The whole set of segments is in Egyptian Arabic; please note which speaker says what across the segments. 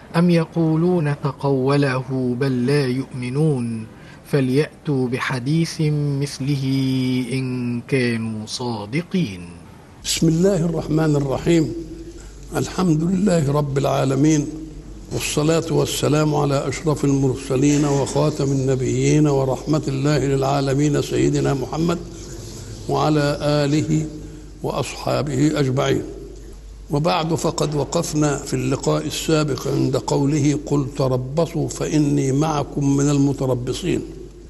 Speaker 1: أم يقولون تقوله بل لا يؤمنون فليأتوا بحديث مثله إن كانوا صادقين
Speaker 2: بسم الله الرحمن الرحيم الحمد لله رب العالمين والصلاة والسلام على أشرف المرسلين وخاتم النبيين ورحمة الله للعالمين سيدنا محمد وعلى آله وأصحابه أجمعين وبعد فقد وقفنا في اللقاء السابق عند قوله قل تربصوا فإني معكم من المتربصين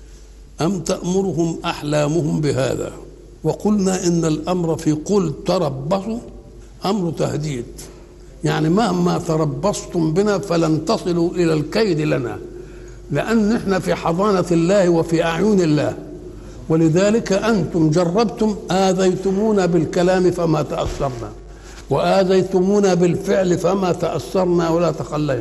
Speaker 2: أم تأمرهم أحلامهم بهذا وقلنا إن الأمر في قل تربصوا أمر تهديد يعني مهما تربصتم بنا فلن تصلوا إلى الكيد لنا لأن احنا في حضانة الله وفي أعين الله ولذلك أنتم جربتم آذيتمونا بالكلام فما تأثرنا وآذيتمونا بالفعل فما تأثرنا ولا تخلينا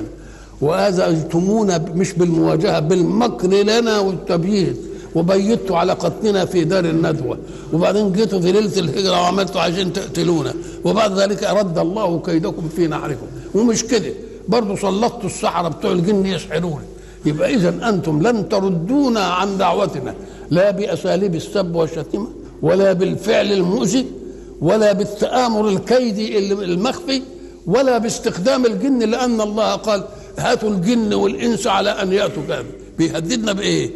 Speaker 2: وآذيتمونا مش بالمواجهة بالمكر لنا والتبييت وبيتوا على قتلنا في دار الندوة وبعدين جيتوا في ليلة الهجرة وعملتوا عشان تقتلونا وبعد ذلك رد الله كيدكم في نحركم ومش كده برضه سلطتوا السحرة بتوع الجن يسحرون يبقى إذا أنتم لن تردونا عن دعوتنا لا بأساليب السب والشتيمة ولا بالفعل المؤذي ولا بالتآمر الكيدي المخفي ولا باستخدام الجن لأن الله قال هاتوا الجن والإنس على أن يأتوا كامل بيهددنا بإيه؟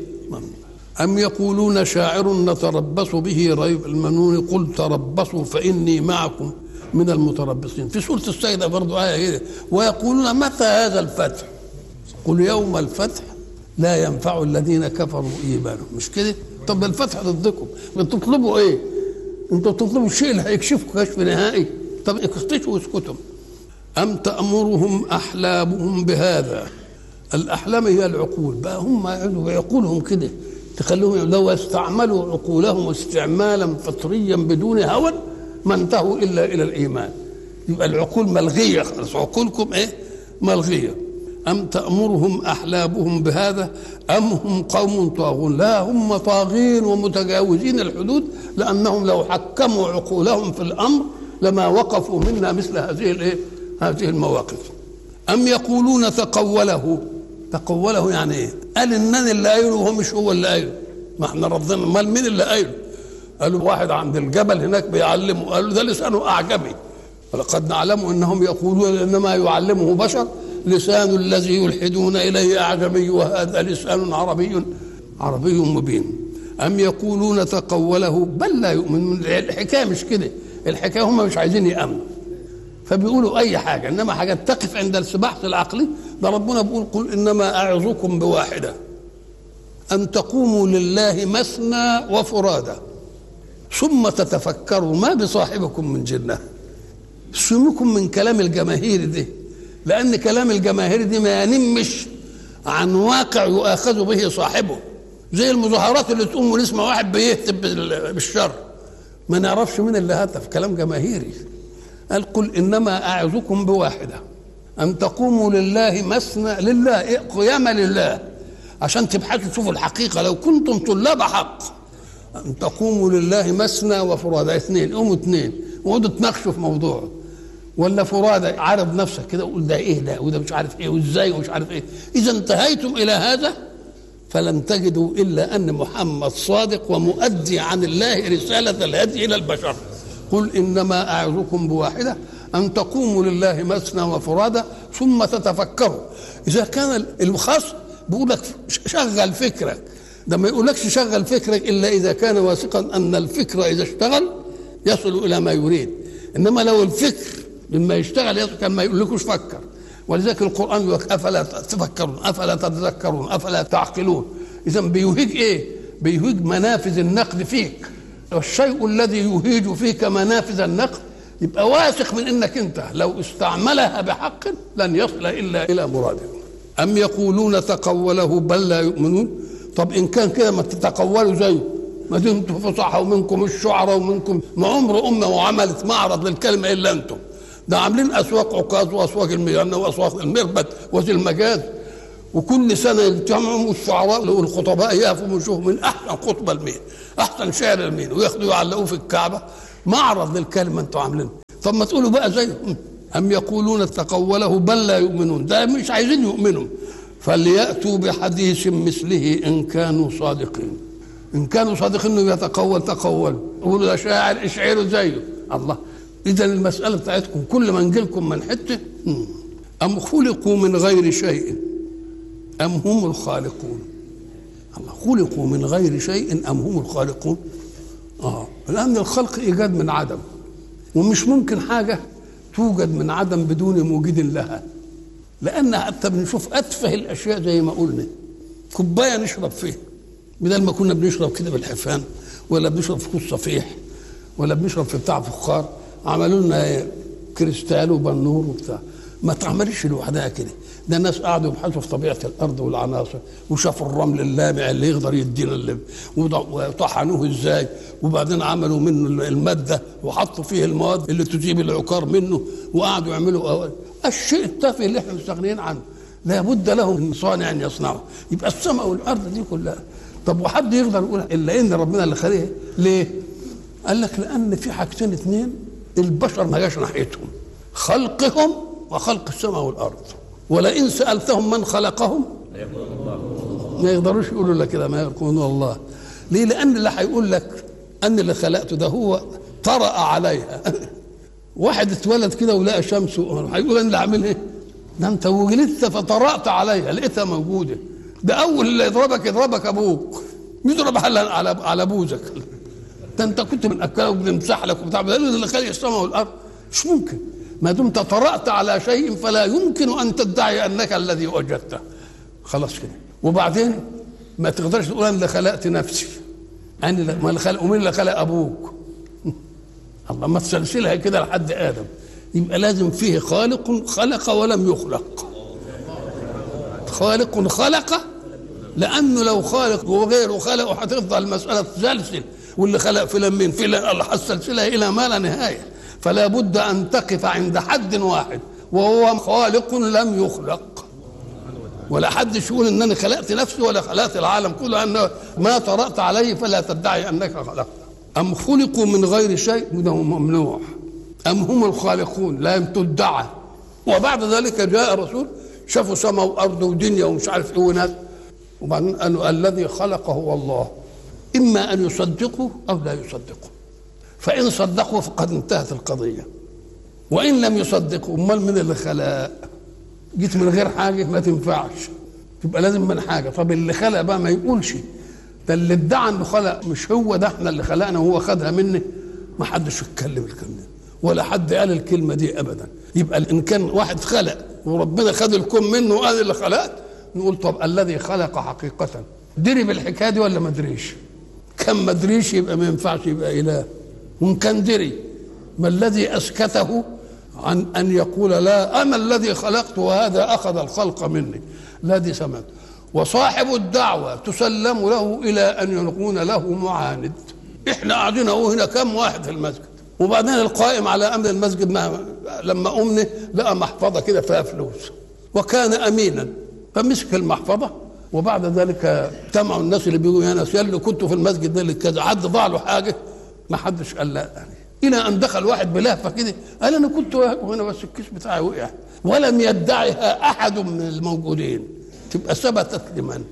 Speaker 2: أم يقولون شاعر نتربص به ريب المنون قل تربصوا فإني معكم من المتربصين في سورة السيدة برضو آية كده ويقولون متى هذا الفتح قل يوم الفتح لا ينفع الذين كفروا إيمانهم مش كده طب الفتح ضدكم بتطلبوا إيه انتوا بتطلبوا الشيء اللي هيكشفكم كشف نهائي طب اكتشفوا واسكتوا أم تأمرهم أحلامهم بهذا الأحلام هي العقول بقى هم يقعدوا بعقولهم كده تخلوهم لو استعملوا عقولهم استعمالا فطريا بدون هوى ما انتهوا الا الى الايمان يبقى العقول ملغيه خلاص عقولكم ايه ملغيه ام تامرهم احلامهم بهذا ام هم قوم طاغون لا هم طاغين ومتجاوزين الحدود لانهم لو حكموا عقولهم في الامر لما وقفوا منا مثل هذه الايه هذه المواقف ام يقولون تقوله تقوله يعني ايه؟ قال انني اللي قايله وهو مش هو اللي قايله ما احنا رافضين امال مين اللي قايله؟ قالوا واحد عند الجبل هناك بيعلمه قالوا ده لسانه اعجمي ولقد نعلم انهم يقولون انما يعلمه بشر لسان الذي يلحدون اليه اعجمي وهذا لسان عربي عربي مبين ام يقولون تقوله بل لا يؤمنون الحكايه مش كده الحكايه هم مش عايزين يامنوا فبيقولوا اي حاجه انما حاجات تقف عند السباحه العقلي ده ربنا بيقول قل انما اعظكم بواحده ان تقوموا لله مثنى وفرادى ثم تتفكروا ما بصاحبكم من جنه سمكم من كلام الجماهير دي لان كلام الجماهير دي ما ينمش عن واقع يؤاخذ به صاحبه زي المظاهرات اللي تقوم ونسمع واحد بيهتف بالشر ما نعرفش مين اللي هتف كلام جماهيري قال قل انما اعظكم بواحده ان تقوموا لله مثنى لله قيامة لله عشان تبحثوا تشوفوا الحقيقه لو كنتم طلاب حق ان تقوموا لله مثنى وفرادى اثنين قوموا اثنين وقعدوا تناقشوا في موضوع ولا فرادى عرض نفسك كده وقول ده ايه ده وده مش عارف ايه وازاي ومش عارف ايه اذا انتهيتم الى هذا فلن تجدوا الا ان محمد صادق ومؤدي عن الله رساله الهدي الى البشر قل انما اعظكم بواحده ان تقوموا لله مثنى وفرادى ثم تتفكروا اذا كان الخصم بيقول لك شغل فكرك ده ما يقولكش شغل فكرك الا اذا كان واثقا ان الفكر اذا اشتغل يصل الى ما يريد انما لو الفكر لما يشتغل يصل كان ما يقولكوش فكر ولذلك القران يقول افلا تفكرون افلا تتذكرون افلا تعقلون اذا بيهيج ايه بيهيج منافذ النقد فيك والشيء الذي يهيج فيك منافذ النقد يبقى واثق من انك انت لو استعملها بحق لن يصل الا الى مراده ام يقولون تقوله بل لا يؤمنون طب ان كان كده ما تتقولوا زيه ما دمتم فصحى ومنكم الشعراء ومنكم ما عمر امه وعملت معرض للكلمه الا انتم ده عاملين اسواق عكاظ واسواق الميانه واسواق المربد وذي المجاز وكل سنه يجتمعوا الشعراء والخطباء يقفوا ويشوفوا من احسن خطبه لمين احسن شعر لمين وياخدوا يعلقوه في الكعبه معرض للكلمه انتوا عاملينه طب ما تقولوا بقى زيهم أم يقولون تقوله بل لا يؤمنون ده مش عايزين يؤمنوا فليأتوا بحديث مثله إن كانوا صادقين إن كانوا صادقين إنه يتقول تقول يقولوا ده شاعر اشعروا زيه الله إذا المسألة بتاعتكم كل ما نجيلكم من حتة أم خلقوا من غير شيء أم هم الخالقون الله خلقوا من غير شيء أم هم الخالقون آه لأن الخلق إيجاد من عدم ومش ممكن حاجة توجد من عدم بدون موجد لها لأن حتى بنشوف أتفه الأشياء زي ما قلنا كوباية نشرب فيها بدل ما كنا بنشرب كده بالحفان ولا بنشرب في كوس صفيح ولا بنشرب في بتاع فخار عملوا لنا كريستال وبنور وبتاع ما تعملش لوحدها كده ده الناس قعدوا يبحثوا في طبيعه الارض والعناصر وشافوا الرمل اللامع اللي يقدر يدينا اللي وطحنوه ازاي وبعدين عملوا منه الماده وحطوا فيه المواد اللي تجيب العقار منه وقعدوا يعملوا الشيء التافه اللي احنا مستغنيين عنه لابد له من صانع يصنعه يبقى السماء والارض دي كلها طب وحد يقدر يقول الا ان ربنا اللي خلقها ليه؟ قال لك لان في حاجتين اثنين البشر ما جاش ناحيتهم خلقهم وخلق السماء والارض ولئن سالتهم من خلقهم ما يقدروش يقولوا لك كده ما يقولون الله ليه لان اللي هيقول لك ان اللي خلقته ده هو طرأ عليها واحد اتولد كده ولقى شمس هيقول انا اللي عامل ايه ده انت ولدت فطرأت عليها لقيتها موجوده ده اول اللي يضربك يضربك ابوك يضرب على على على بوزك ده انت كنت من اكلك وبنمسح لك وبتاع ده اللي خلق السماء والارض مش ممكن ما دمت طرأت على شيء فلا يمكن ان تدعي انك الذي وجدته خلاص كده وبعدين ما تقدرش تقول انا اللي خلقت نفسي انا ما اللي خلق ومين اللي خلق ابوك الله ما تسلسلها كده لحد ادم يبقى لازم فيه خالق خلق ولم يخلق خالق خلق لانه لو خالق وغيره خلق هتفضل المساله تسلسل واللي خلق فلان مين فلان الله هتسلسلها الى ما لا نهايه فلا بد ان تقف عند حد واحد وهو خالق لم يخلق ولا حد يقول ان انا خلقت نفسي ولا خلقت العالم كله ان ما طرأت عليه فلا تدعي انك خلقت ام خلقوا من غير شيء وده ممنوع ام هم الخالقون لا تدعى وبعد ذلك جاء رسول شافوا سماء وارض ودنيا ومش عارف ايه وناس وبعدين قالوا الذي خلق هو الله اما ان يصدقوا او لا يصدقوا فان صدقوا فقد انتهت القضيه وان لم يصدقوا امال من اللي خلق جيت من غير حاجه ما تنفعش تبقى لازم من حاجه طب اللي خلق بقى ما يقولش ده اللي ادعى انه خلق مش هو ده احنا اللي خلقنا وهو خدها مني ما حدش يتكلم الكلام ده ولا حد قال الكلمه دي ابدا يبقى ان كان واحد خلق وربنا خد الكون منه وقال اللي خلقت نقول طب الذي خلق حقيقه دري بالحكايه دي ولا ما دريش كان ما دريش يبقى ما ينفعش يبقى اله وان كان دري ما الذي اسكته عن ان يقول لا انا الذي خلقت وهذا اخذ الخلق مني لا دي سمعت وصاحب الدعوة تسلم له إلى أن يكون له معاند إحنا قاعدين أهو هنا كم واحد في المسجد وبعدين القائم على أمر المسجد ما لما أمني لقى محفظة كده فيها فلوس وكان أمينا فمسك المحفظة وبعد ذلك اجتمعوا الناس اللي بيقولوا يا ناس يلي كنتوا في المسجد ده اللي كذا حد ضاع له حاجة ما حدش قال لا يعني إلى أن دخل واحد بلهفة كده قال أنا كنت هنا بس الكيس بتاعي وقع ولم يدعها أحد من الموجودين تبقى ثبتت لمن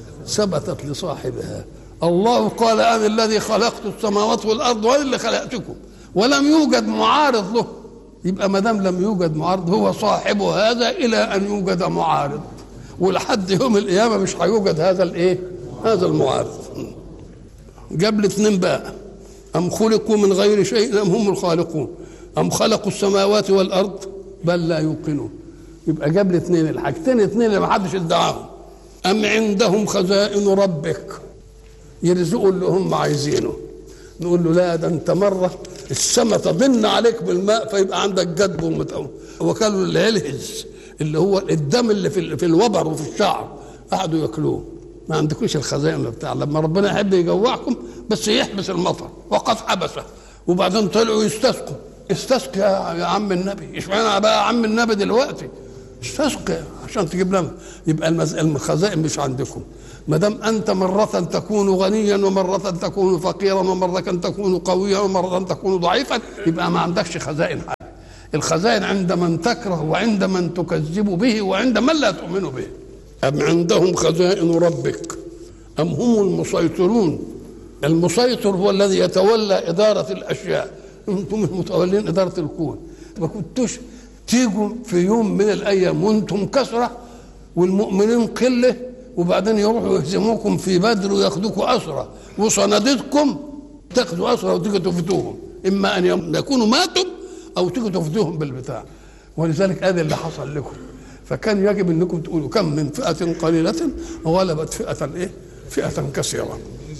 Speaker 2: ثبتت لصاحبها الله قال انا الذي خلقت السماوات والارض وانا اللي خلقتكم ولم يوجد معارض له يبقى ما دام لم يوجد معارض هو صاحب هذا الى ان يوجد معارض ولحد يوم القيامه مش هيوجد هذا الايه هذا المعارض جاب الاثنين بقى ام خلقوا من غير شيء ام هم الخالقون ام خلقوا السماوات والارض بل لا يوقنون يبقى جاب لي اثنين الحاجتين اثنين اللي ما حدش ادعاهم ام عندهم خزائن ربك يرزقوا اللي هم عايزينه نقول له لا ده انت مره السماء تضن عليك بالماء فيبقى عندك جدب ومتقوم وكانوا الهلهز اللي هو الدم اللي في في الوبر وفي الشعر قعدوا ياكلوه ما عندكوش الخزائن بتاع لما ربنا يحب يجوعكم بس يحبس المطر وقد حبسه وبعدين طلعوا يستسقوا استسقي يا عم النبي اشمعنى بقى عم النبي دلوقتي استسقي عشان تجيب لنا يبقى الخزائن مش عندكم ما دام انت مره تكون غنيا ومره تكون فقيرا ومره تكون قويا ومره تكون ضعيفا يبقى ما عندكش خزائن حاجه الخزائن عند من تكره وعند من تكذب به وعند من لا تؤمن به أم عندهم خزائن ربك أم هم المسيطرون المسيطر هو الذي يتولى إدارة الأشياء أنتم متولين إدارة الكون ما كنتوش تيجوا في يوم من الأيام وأنتم كثرة والمؤمنين قلة وبعدين يروحوا يهزموكم في بدر وياخدوكم أسرة وصناديدكم تاخدوا أسرة وتيجوا تفدوهم إما أن يكونوا ماتوا أو تيجوا تفدوهم بالبتاع ولذلك هذا اللي حصل لكم فكان يجب انكم تقولوا كم من فئة قليلة غلبت فئة ايه؟ فئة كثيرة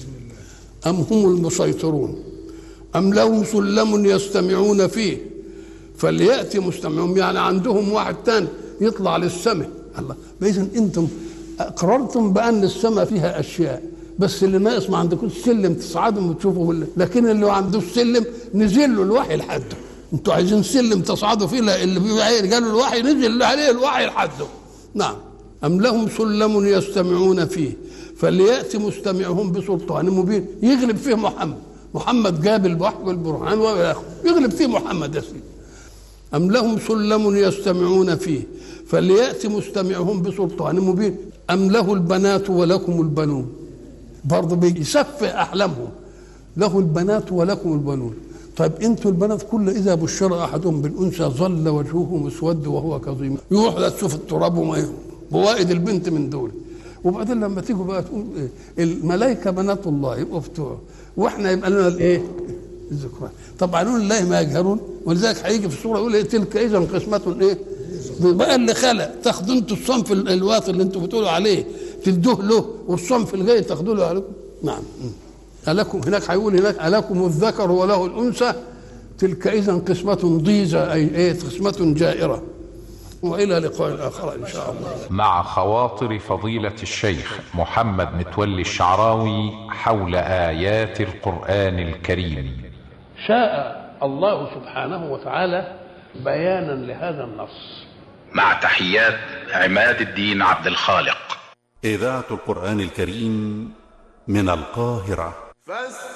Speaker 2: أم هم المسيطرون أم لهم سلم يستمعون فيه فليأتي مستمعون يعني عندهم واحد تاني يطلع للسماء الله إذا أنتم أقررتم بأن السماء فيها أشياء بس اللي ناقص ما عندكوش سلم تصعدوا وتشوفوا لكن اللي ما عندوش سلم نزل له الوحي لحده انتوا عايزين سلم تصعدوا فيه لا اللي قالوا الوحي نزل عليه الوحي لحده نعم أم لهم سلم يستمعون فيه فليأتي مستمعهم بسلطان مبين يغلب فيه محمد محمد جاب الوحي والبرهان يغلب فيه محمد يا سيدي أم لهم سلم يستمعون فيه فليأتي مستمعهم بسلطان مبين أم له البنات ولكم البنون برضه بيسفه أحلامهم له البنات ولكم البنون طيب انتوا البنات كل اذا بشر احدهم بالانثى ظل وجهه مسود وهو كظيم يروح لا تشوف التراب وما بوائد البنت من دول وبعدين لما تيجوا بقى تقول إيه الملائكه بنات الله يبقوا فتوع واحنا يبقى لنا الايه؟ الذكران طبعا لله ما يجهرون ولذلك هيجي في السوره يقول ايه تلك اذا قسمه ايه؟ بقى اللي خلق تاخدوا انتوا الصنف الواطي اللي انتوا بتقولوا عليه تدوه له والصنف الجاي تاخدوا له عليكم نعم ألكم هناك هيقول هناك ألكم الذكر وله الأنثى تلك إذا قسمة ضيزة أي إيه قسمة جائرة وإلى لقاء آخر إن شاء الله
Speaker 3: مع خواطر فضيلة الشيخ محمد متولي الشعراوي حول آيات القرآن الكريم
Speaker 2: شاء الله سبحانه وتعالى بيانا لهذا النص
Speaker 3: مع تحيات عماد الدين عبد الخالق
Speaker 4: إذاعة القرآن الكريم من القاهرة
Speaker 5: فاستمعوا